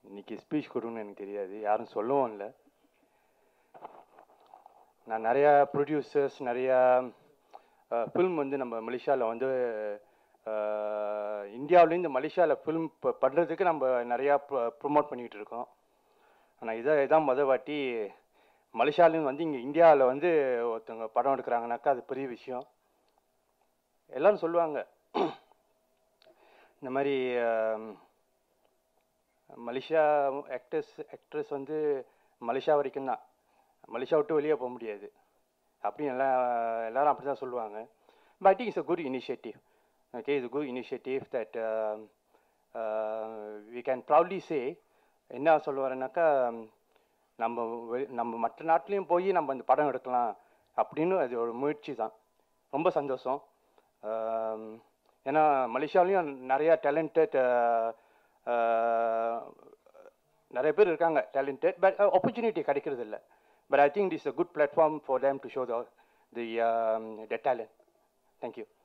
இன்னைக்கு ஸ்பீச் கொடுன்னு எனக்கு தெரியாது யாரும் சொல்லவும் இல்லை நான் நிறையா ப்ரொடியூசர்ஸ் நிறையா ஃபில்ம் வந்து நம்ம மலேசியாவில் வந்து இந்தியாவிலேருந்து மலேசியாவில் ஃபில்ம் பண்ணுறதுக்கு நம்ம நிறையா ப்ரொமோட் பண்ணிகிட்டு இருக்கோம் ஆனால் இதை இதான் முத வாட்டி மலேசியாலேருந்து வந்து இங்கே இந்தியாவில் வந்து ஒருத்தவங்க படம் எடுக்கிறாங்கனாக்கா அது பெரிய விஷயம் எல்லாரும் சொல்லுவாங்க இந்த மாதிரி ஆம், மலேசியா ஆக்டர்ஸ் ஆக்ட்ரஸ் வந்து மலேசியா வரைக்கும் தான் மலேசியா விட்டு வெளியே போக முடியாது அப்படின்னு எல்லாம் எல்லாரும் அப்படி தான் சொல்லுவாங்க but I think it's a good initiative okay it's good initiative that we can proudly say என்ன சொல்ல வரேன்னாக்கா நம்ம வெ- நம்ம மற்ற நாட்டிலையும் போய் நம்ம இந்த படம் எடுக்கலாம் அப்படின்னு அது ஒரு முயற்சி தான் ரொம்ப சந்தோஷம் ஆம், ஏன்னா மலேசியாவிலையும் நிறையா டேலண்டட் நிறைய பேர் இருக்காங்க டேலண்டட் பட் ஆப்பர்ச்சுனிட்டி கிடைக்கிறது இல்லை but I think is a good platform for them to show the the the talent thank you